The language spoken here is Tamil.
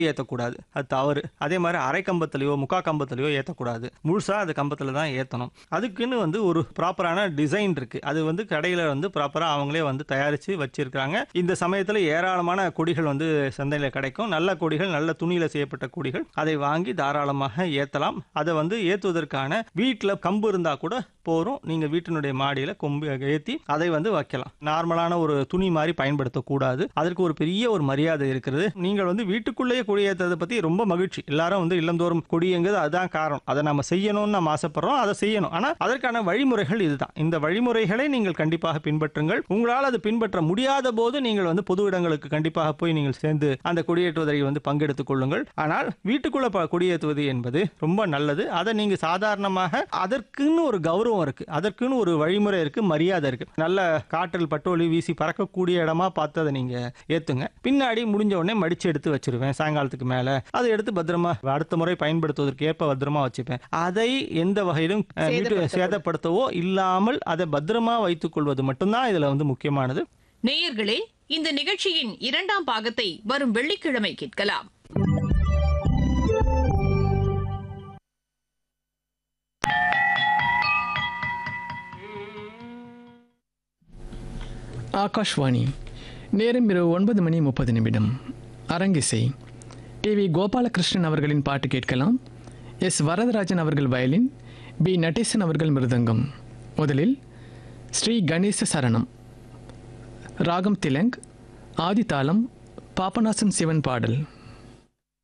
ஏற்றக்கூடாது அது தவறு அதே மாதிரி அரை கம்பத்துலையோ முக்கா கம்பத்துலையோ ஏற்றக்கூடாது முழுசாக அது கம்பத்தில் தான் ஏற்றணும் அதுக்குன்னு வந்து ஒரு ப்ராப்பரான டிசைன் இருக்குது அது வந்து கடையில் வந்து ப்ராப்பராக அவங்களே வந்து தயாரித்து வச்சிருக்காங்க இந்த சமயத்தில் ஏராளமான கொடிகள் வந்து சந்தையில் கிடைக்கும் நல்ல கொடிகள் நல்ல துணியில் செய்யப்பட்ட கொடிகள் அதை வாங்கி தாராளமாக ஏற்றலாம் அதை வந்து ஏற்றுவதற்கான வீட்டில் கம்பு இருந்தால் கூட போகிறோம் நீங்கள் வீட்டினுடைய மாடியில் கொம்பு ஏற்றி அதை வந்து வைக்கலாம் நார்மலான ஒரு துணி மாதிரி பயன்படுத்தக்கூடாது அதற்கு ஒரு பெரிய ஒரு மரியாதை இருக்கிறது நீங்கள் வந்து வீட்டுக்குள்ளேயே கொடியேற்றதை பற்றி ரொம்ப மகிழ்ச்சி எல்லாரும் வந்து இல்லந்தோறும் கொடியேங்கிறது அதுதான் காரணம் அதை நம்ம செய்யணும்னு நம்ம ஆசைப்படுறோம் அதை செய்யணும் ஆனால் அதற்கான வழிமுறைகள் இதுதான் இந்த வழிமுறைகளை நீங்கள் கண்டிப்பாக பின்பற்றுங்கள் உங்களால் அது பின்பற்ற முடியாத போது நீங்கள் வந்து பொது இடங்களுக்கு கண்டிப்பாக போய் நீங்கள் சேர்ந்து அந்த கொடியேற்றுவதை வந்து பங்கெடுத்துக் கொள்ளுங்கள் ஆனால் வீட்டுக்குள்ள ப- கொடியேற்றுவது என்பது ரொம்ப நல்லது அதை நீங்க சாதாரணமாக அதற்குன்னு ஒரு கௌரவம் இருக்கு அதற்குன்னு ஒரு வழிமுறை இருக்கு மரியாதை இருக்கு நல்ல காற்றில் பட்டோலி வீசி பறக்கக்கூடிய இடமா பார்த்து அதை நீங்க ஏத்துங்க பின்னாடி முடிஞ்ச உடனே மடிச்சு எடுத்து வச்சிருவேன் சாயங்காலத்துக்கு மேல அதை எடுத்து பத்திரமா அடுத்த முறை பயன்படுத்துவதற்கு ஏற்ப பத்திரமா வச்சுப்பேன் அதை எந்த வகையிலும் அஹ், வீட்டு சேதப்படுத்தக்கூடாது. சேதப்படுத்தவோ இல்லாமல் அதை பத்திரமா வைத்துக் கொள்வது மட்டும்தான் இதுல வந்து முக்கியமானது நேயர்களே இந்த நிகழ்ச்சியின் இரண்டாம் பாகத்தை வரும் வெள்ளிக்கிழமை கேட்கலாம் ஆகாஷ்வாணி நேரம் இரவு ஒன்பது மணி முப்பது நிமிடம் அரங்கிசை டி வி கோபாலகிருஷ்ணன் அவர்களின் பாட்டு கேட்கலாம் எஸ் வரதராஜன் அவர்கள் வயலின் பி நடேசன் அவர்கள் மிருதங்கம் முதலில் ஸ்ரீ கணேச சரணம் ராகம் திலங் ஆதிதாளம் பாபநாசம் சிவன் பாடல்